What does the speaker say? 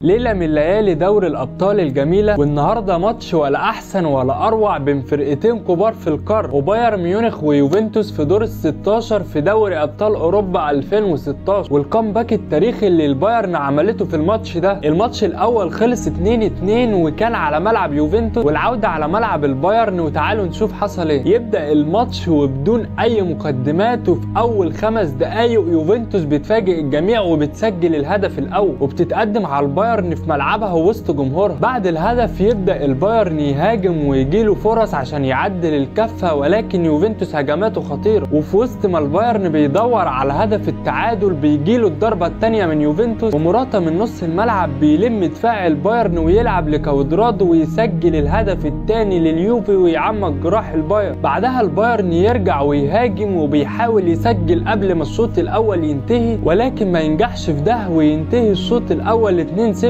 ليلة من ليالي دوري الأبطال الجميلة والنهاردة ماتش ولا أحسن ولا أروع بين فرقتين كبار في القارة وبايرن ميونخ ويوفنتوس في دور ال 16 في دوري أبطال أوروبا 2016 والكامباك التاريخي اللي البايرن عملته في الماتش ده الماتش الأول خلص 2-2 وكان على ملعب يوفنتوس والعودة على ملعب البايرن وتعالوا نشوف حصل ايه يبدأ الماتش وبدون أي مقدمات وفي أول خمس دقايق يوفنتوس بتفاجئ الجميع وبتسجل الهدف الأول وبتتقدم على البايرن في ملعبها وسط جمهورها بعد الهدف يبدا البايرن يهاجم ويجيله فرص عشان يعدل الكفه ولكن يوفنتوس هجماته خطيره وفي وسط ما البايرن بيدور على هدف التعادل بيجيله الضربه الثانيه من يوفنتوس ومراتا من نص الملعب بيلم دفاع البايرن ويلعب لكودرادو ويسجل الهدف الثاني لليوفي ويعمق جراح البايرن بعدها البايرن يرجع ويهاجم وبيحاول يسجل قبل ما الشوط الاول ينتهي ولكن ما ينجحش في ده وينتهي الشوط الاول 2-0